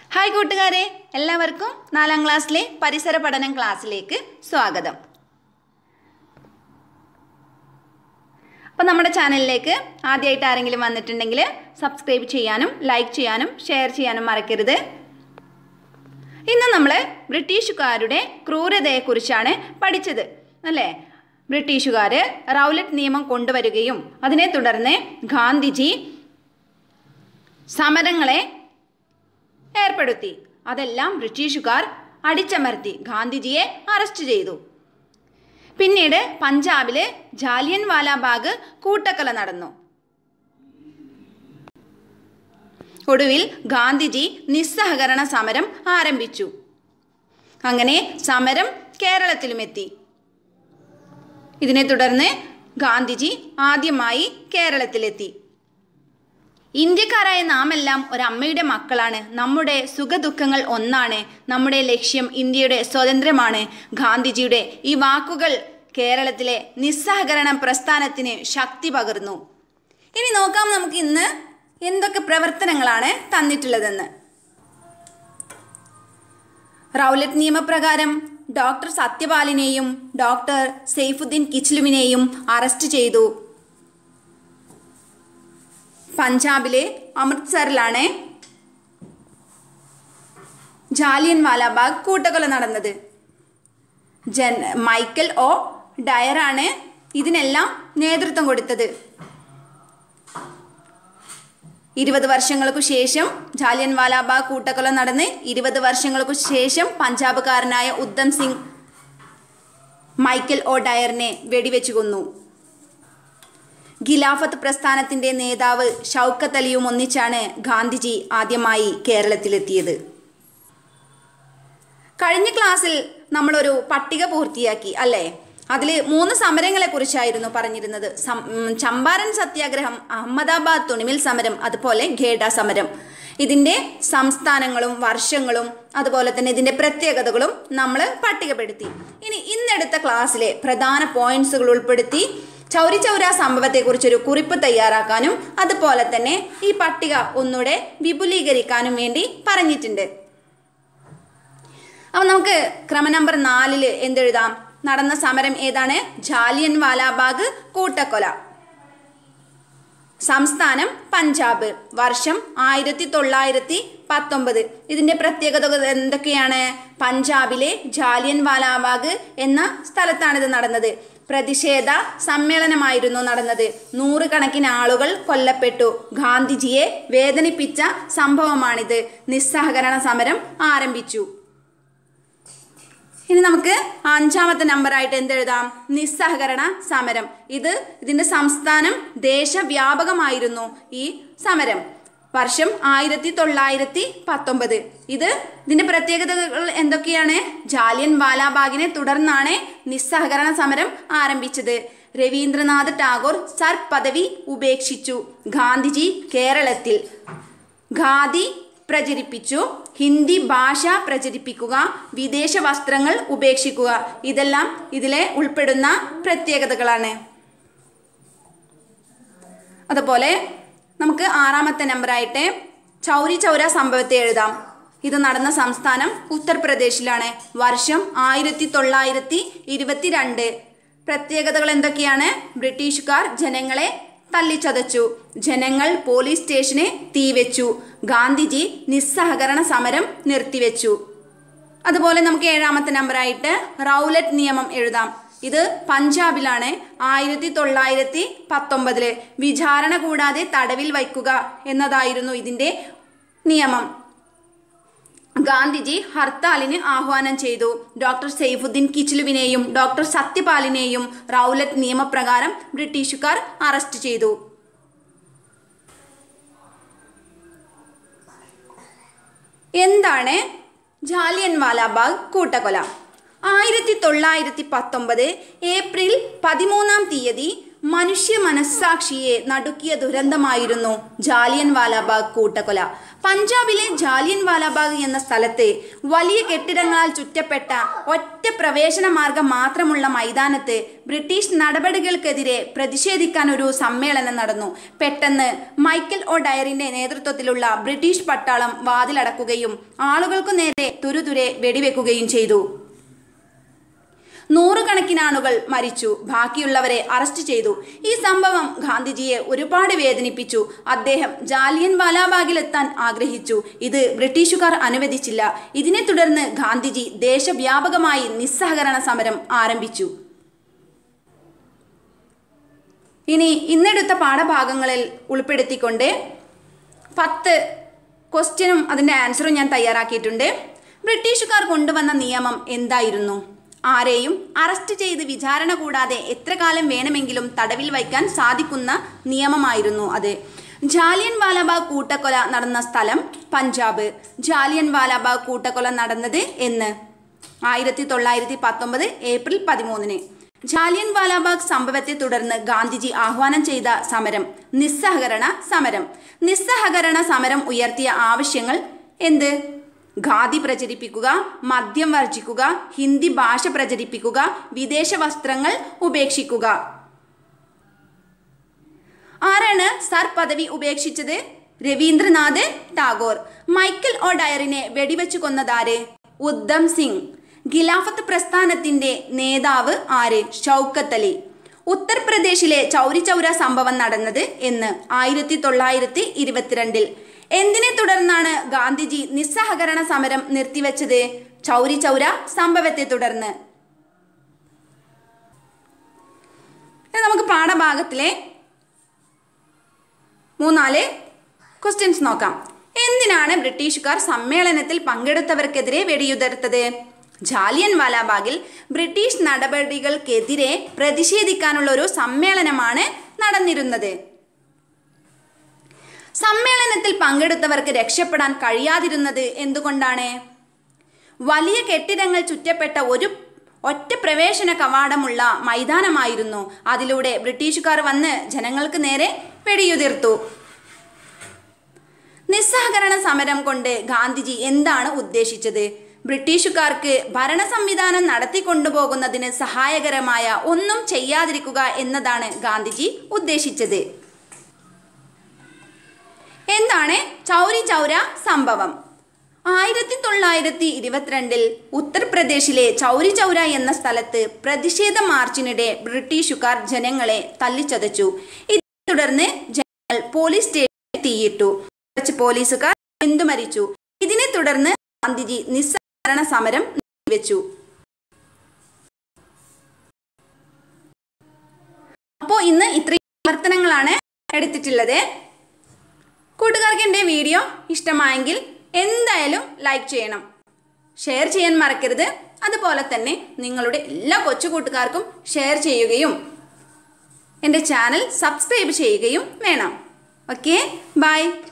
hi കൂട്ടുകാരെ എല്ലാവർക്കും നാലാം ക്ലാസ്സിലെ പരിസര പഠനം ക്ലാസ്സിലേക്ക് സ്വാഗതം അപ്പോൾ നമ്മുടെ ചാനലിലേക്ക് ആദ്യമായിട്ട് ആരെങ്കിലും വന്നിട്ടുണ്ടെങ്കിൽ സബ്സ്ക്രൈബ് ചെയ്യാനും ലൈക്ക് ചെയ്യാനും ഷെയർ ചെയ്യാനും മറക്കരുത് ഇന്ന് നമ്മൾ ബ്രിട്ടീഷുകാരുടെ ക്രൂരതയെക്കുറിച്ചാണ് പഠിച്ചത് അല്ലേ ബ്രിട്ടീഷുകാർ റൗലറ്റ് നിയമം കൊണ്ടുവരികയും അതിനെ തുടർന്ന് ഗാന്ധിജി സമരങ്ങളെ ഏർപ്പെടുത്തി അതെല്ലാം ബ്രിട്ടീഷുകാർ അടിച്ചമർത്തി ഗാന്ധിജിയെ അറസ്റ്റ് ചെയ്തു പിന്നീട് പഞ്ചാബില് ജാലിയൻ വാലാബാഗ് കൂട്ടക്കൊല നടന്നു ഒടുവിൽ ഗാന്ധിജി നിസ്സഹകരണ സമരം ആരംഭിച്ചു അങ്ങനെ സമരം കേരളത്തിലുമെത്തി ഇതിനെ തുടർന്ന് ഗാന്ധിജി ആദ്യമായി കേരളത്തിലെത്തി ഇന്ത്യക്കാരായ നാമെല്ലാം ഒരമ്മയുടെ മക്കളാണ് നമ്മുടെ സുഖദുഃഖങ്ങൾ ഒന്നാണ് നമ്മുടെ ലക്ഷ്യം ഇന്ത്യയുടെ സ്വാതന്ത്ര്യമാണ് ഗാന്ധിജിയുടെ ഈ വാക്കുകൾ കേരളത്തിലെ നിസ്സഹകരണ പ്രസ്ഥാനത്തിന് ശക്തി പകർന്നു ഇനി നോക്കാം നമുക്ക് ഇന്ന് എന്തൊക്കെ പ്രവർത്തനങ്ങളാണ് തന്നിട്ടുള്ളതെന്ന് റൗലറ്റ് നിയമപ്രകാരം ഡോക്ടർ സത്യപാലിനെയും ഡോക്ടർ സെയ്ഫുദ്ദീൻ കിച്ലുവിനെയും അറസ്റ്റ് ചെയ്തു പഞ്ചാബിലെ അമൃത്സറിലാണ് ജാലിയൻ വാലാബാഗ് കൂട്ടക്കൊല നടന്നത് ജൻ മൈക്കൽ ഒ ഡയറാണ് ഇതിനെല്ലാം നേതൃത്വം കൊടുത്തത് ഇരുപത് വർഷങ്ങൾക്കു ശേഷം ജാലിയൻ വാലാബാഗ് കൂട്ടക്കൊല നടന്ന് ഇരുപത് വർഷങ്ങൾക്കു ശേഷം പഞ്ചാബുകാരനായ ഉദ്ധം സിംഗ് മൈക്കൽ ഒ ഡയറിനെ വെടിവെച്ചു കൊന്നു ഖിലാഫത്ത് പ്രസ്ഥാനത്തിന്റെ നേതാവ് ഷൗക്കത്ത് അലിയും ഒന്നിച്ചാണ് ഗാന്ധിജി ആദ്യമായി കേരളത്തിലെത്തിയത് കഴിഞ്ഞ ക്ലാസ്സിൽ നമ്മളൊരു പട്ടിക പൂർത്തിയാക്കി അല്ലേ അതിൽ മൂന്ന് സമരങ്ങളെ കുറിച്ചായിരുന്നു പറഞ്ഞിരുന്നത് ചമ്പാരൻ സത്യാഗ്രഹം അഹമ്മദാബാദ് തുണിമിൽ സമരം അതുപോലെ ഖേഡ സമരം ഇതിൻ്റെ സംസ്ഥാനങ്ങളും വർഷങ്ങളും അതുപോലെ തന്നെ ഇതിൻ്റെ പ്രത്യേകതകളും നമ്മൾ പട്ടികപ്പെടുത്തി ഇനി ഇന്നെടുത്ത ക്ലാസ്സിലെ പ്രധാന പോയിന്റ്സുകൾ ഉൾപ്പെടുത്തി ചൗരി ചൗര സംഭവത്തെക്കുറിച്ചൊരു കുറിപ്പ് തയ്യാറാക്കാനും അതുപോലെ തന്നെ ഈ പട്ടിക ഒന്നുകൂടെ വിപുലീകരിക്കാനും വേണ്ടി പറഞ്ഞിട്ടുണ്ട് അപ്പം നമുക്ക് ക്രമ നമ്പർ നാലിൽ എന്തെഴുതാം നടന്ന സമരം ഏതാണ് ജാലിയൻ വാലാബാഗ് കൂട്ടക്കൊല സംസ്ഥാനം പഞ്ചാബ് വർഷം ആയിരത്തി തൊള്ളായിരത്തി പത്തൊമ്പത് ഇതിൻ്റെ പ്രത്യേകതകൾ എന്തൊക്കെയാണ് പഞ്ചാബിലെ ജാലിയൻ വാലാബാഗ് എന്ന സ്ഥലത്താണിത് നടന്നത് പ്രതിഷേധ സമ്മേളനമായിരുന്നു നടന്നത് നൂറുകണക്കിന് ആളുകൾ കൊല്ലപ്പെട്ടു ഗാന്ധിജിയെ വേദനിപ്പിച്ച സംഭവമാണിത് നിസ്സഹകരണ സമരം ആരംഭിച്ചു ഇനി നമുക്ക് അഞ്ചാമത്തെ നമ്പറായിട്ട് എന്തെഴുതാം നിസ്സഹകരണ സമരം ഇത് ഇതിൻ്റെ സംസ്ഥാനം ദേശവ്യാപകമായിരുന്നു ഈ സമരം വർഷം ആയിരത്തി തൊള്ളായിരത്തി പത്തൊമ്പത് ഇത് ഇതിൻ്റെ പ്രത്യേകതകൾ എന്തൊക്കെയാണ് ജാലിയൻ വാലാബാഗിനെ തുടർന്നാണ് നിസ്സഹകരണ സമരം ആരംഭിച്ചത് രവീന്ദ്രനാഥ് ടാഗോർ സർ പദവി ഉപേക്ഷിച്ചു ഗാന്ധിജി കേരളത്തിൽ ഖാദി പ്രചരിപ്പിച്ചു ഹിന്ദി ഭാഷ പ്രചരിപ്പിക്കുക വിദേശ വസ്ത്രങ്ങൾ ഉപേക്ഷിക്കുക ഇതെല്ലാം ഇതിലെ ഉൾപ്പെടുന്ന പ്രത്യേകതകളാണ് അതുപോലെ നമുക്ക് ആറാമത്തെ നമ്പറായിട്ട് ചൗരി ചൗര സംഭവത്തെ എഴുതാം ഇത് നടന്ന സംസ്ഥാനം ഉത്തർപ്രദേശിലാണ് വർഷം ആയിരത്തി തൊള്ളായിരത്തി ഇരുപത്തിരണ്ട് പ്രത്യേകതകൾ എന്തൊക്കെയാണ് ബ്രിട്ടീഷുകാർ ജനങ്ങളെ തല്ലിച്ചതച്ചു ജനങ്ങൾ പോലീസ് സ്റ്റേഷനെ തീവെച്ചു ഗാന്ധിജി നിസ്സഹകരണ സമരം നിർത്തിവെച്ചു അതുപോലെ നമുക്ക് ഏഴാമത്തെ നമ്പറായിട്ട് റൗലറ്റ് നിയമം എഴുതാം ഇത് പഞ്ചാബിലാണ് ആയിരത്തി തൊള്ളായിരത്തി പത്തൊമ്പതില് വിചാരണ കൂടാതെ തടവിൽ വയ്ക്കുക എന്നതായിരുന്നു ഇതിൻ്റെ നിയമം ഗാന്ധിജി ഹർത്താലിന് ആഹ്വാനം ചെയ്തു ഡോക്ടർ സെയ്ഫുദ്ദീൻ കിച്ലുവിനെയും ഡോക്ടർ സത്യപാലിനെയും റൗലറ്റ് നിയമപ്രകാരം ബ്രിട്ടീഷുകാർ അറസ്റ്റ് ചെയ്തു എന്താണ് ജാലിയൻ വാലാബാഗ് കൂട്ടക്കൊല ആയിരത്തി തൊള്ളായിരത്തി പത്തൊമ്പത് ഏപ്രിൽ പതിമൂന്നാം തീയതി മനുഷ്യ മനസ്സാക്ഷിയെ നടുക്കിയ ദുരന്തമായിരുന്നു ജാലിയൻ വാലാബാഗ് കൂട്ടക്കൊല പഞ്ചാബിലെ ജാലിയൻ വാലാബാഗ് എന്ന സ്ഥലത്ത് വലിയ കെട്ടിടങ്ങളാൽ ചുറ്റപ്പെട്ട ഒറ്റ പ്രവേശന മാർഗം മാത്രമുള്ള മൈതാനത്ത് ബ്രിട്ടീഷ് നടപടികൾക്കെതിരെ പ്രതിഷേധിക്കാൻ ഒരു സമ്മേളനം നടന്നു പെട്ടെന്ന് മൈക്കൽ ഒ ഡയറിന്റെ നേതൃത്വത്തിലുള്ള ബ്രിട്ടീഷ് പട്ടാളം വാതിലടക്കുകയും ആളുകൾക്കു നേരെ തുരുതുരെ വെടിവെക്കുകയും ചെയ്തു നൂറുകണക്കിന് ആളുകൾ മരിച്ചു ബാക്കിയുള്ളവരെ അറസ്റ്റ് ചെയ്തു ഈ സംഭവം ഗാന്ധിജിയെ ഒരുപാട് വേദനിപ്പിച്ചു അദ്ദേഹം ജാലിയൻ വാലാബാഗിലെത്താൻ ആഗ്രഹിച്ചു ഇത് ബ്രിട്ടീഷുകാർ അനുവദിച്ചില്ല ഇതിനെ തുടർന്ന് ഗാന്ധിജി ദേശവ്യാപകമായി നിസ്സഹകരണ സമരം ആരംഭിച്ചു ഇനി ഇന്നെടുത്ത പാഠഭാഗങ്ങളിൽ ഉൾപ്പെടുത്തിക്കൊണ്ട് പത്ത് ക്വസ്റ്റ്യനും അതിൻ്റെ ആൻസറും ഞാൻ തയ്യാറാക്കിയിട്ടുണ്ട് ബ്രിട്ടീഷുകാർ കൊണ്ടുവന്ന നിയമം എന്തായിരുന്നു ആരെയും അറസ്റ്റ് ചെയ്ത് വിചാരണ കൂടാതെ എത്ര കാലം വേണമെങ്കിലും തടവിൽ വയ്ക്കാൻ സാധിക്കുന്ന നിയമമായിരുന്നു അത് ജാലിയൻ വാലാബാഗ് കൂട്ടക്കൊല നടന്ന സ്ഥലം പഞ്ചാബ് ജാലിയൻ വാലാബാഗ് കൂട്ടക്കൊല നടന്നത് എന്ന് ആയിരത്തി തൊള്ളായിരത്തി പത്തൊമ്പത് ഏപ്രിൽ പതിമൂന്നിന് ജാലിയൻ വാലാബാഗ് സംഭവത്തെ തുടർന്ന് ഗാന്ധിജി ആഹ്വാനം ചെയ്ത സമരം നിസ്സഹകരണ സമരം നിസ്സഹകരണ സമരം ഉയർത്തിയ ആവശ്യങ്ങൾ എന്ത് ഖാദി പ്രചരിപ്പിക്കുക മദ്യം വർജിക്കുക ഹിന്ദി ഭാഷ പ്രചരിപ്പിക്കുക വിദേശ വസ്ത്രങ്ങൾ ഉപേക്ഷിക്കുക ആരാണ് സർ പദവി ഉപേക്ഷിച്ചത് രവീന്ദ്രനാഥ് ടാഗോർ മൈക്കൽ ഒ ഡയറിനെ വെടിവെച്ചു കൊന്നതാര് ഉദ്ധം സിംഗ് ഖിലാഫത്ത് പ്രസ്ഥാനത്തിന്റെ നേതാവ് ആര് ഷൗക്കത്ത് അലി ഉത്തർപ്രദേശിലെ ചൗരി ചൗര സംഭവം നടന്നത് എന്ന് ആയിരത്തി തൊള്ളായിരത്തി ഇരുപത്തിരണ്ടിൽ എന്തിനെ തുടർന്നാണ് ഗാന്ധിജി നിസ്സഹകരണ സമരം നിർത്തിവെച്ചത് ചൗരി ചൗര സംഭവത്തെ തുടർന്ന് ഇനി നമുക്ക് പാഠഭാഗത്തിലെ മൂന്നാല് ക്വസ്റ്റ്യൻസ് നോക്കാം എന്തിനാണ് ബ്രിട്ടീഷുകാർ സമ്മേളനത്തിൽ പങ്കെടുത്തവർക്കെതിരെ വെടിയുതിർത്തത് ജാലിയൻ വാലാബാഗിൽ ബ്രിട്ടീഷ് നടപടികൾക്കെതിരെ പ്രതിഷേധിക്കാനുള്ള ഒരു സമ്മേളനമാണ് നടന്നിരുന്നത് സമ്മേളനത്തിൽ പങ്കെടുത്തവർക്ക് രക്ഷപ്പെടാൻ കഴിയാതിരുന്നത് എന്തുകൊണ്ടാണ് വലിയ കെട്ടിടങ്ങൾ ചുറ്റപ്പെട്ട ഒരു ഒറ്റ പ്രവേശന കവാടമുള്ള മൈതാനമായിരുന്നു അതിലൂടെ ബ്രിട്ടീഷുകാർ വന്ന് ജനങ്ങൾക്ക് നേരെ വെടിയുതിർത്തു നിസ്സഹകരണ സമരം കൊണ്ട് ഗാന്ധിജി എന്താണ് ഉദ്ദേശിച്ചത് ബ്രിട്ടീഷുകാർക്ക് ഭരണ സംവിധാനം നടത്തിക്കൊണ്ടുപോകുന്നതിന് സഹായകരമായ ഒന്നും ചെയ്യാതിരിക്കുക എന്നതാണ് ഗാന്ധിജി ഉദ്ദേശിച്ചത് എന്താണ് ചൗരി ചൗര സംഭവം ആയിരത്തി തൊള്ളായിരത്തി ഇരുപത്തിരണ്ടിൽ ഉത്തർപ്രദേശിലെ ചൗരി ചൗര എന്ന സ്ഥലത്ത് പ്രതിഷേധ മാർച്ചിനിടെ ബ്രിട്ടീഷുകാർ ജനങ്ങളെ തല്ലിച്ചതച്ചു ഇതിനെ തുടർന്ന് ജനങ്ങൾ പോലീസ് സ്റ്റേഷനിൽ തീയിട്ടു കുറച്ച് പോലീസുകാർ എന്തു മരിച്ചു ഇതിനെ തുടർന്ന് ഗാന്ധിജി നിസ്സഹകരണ സമരം വെച്ചു അപ്പോൾ ഇന്ന് ഇത്രയും പ്രവർത്തനങ്ങളാണ് എടുത്തിട്ടുള്ളത് കൂട്ടുകാർക്ക് എൻ്റെ വീഡിയോ ഇഷ്ടമായെങ്കിൽ എന്തായാലും ലൈക്ക് ചെയ്യണം ഷെയർ ചെയ്യാൻ മറക്കരുത് അതുപോലെ തന്നെ നിങ്ങളുടെ എല്ലാ കൊച്ചു കൂട്ടുകാർക്കും ഷെയർ ചെയ്യുകയും എൻ്റെ ചാനൽ സബ്സ്ക്രൈബ് ചെയ്യുകയും വേണം ഓക്കെ ബൈ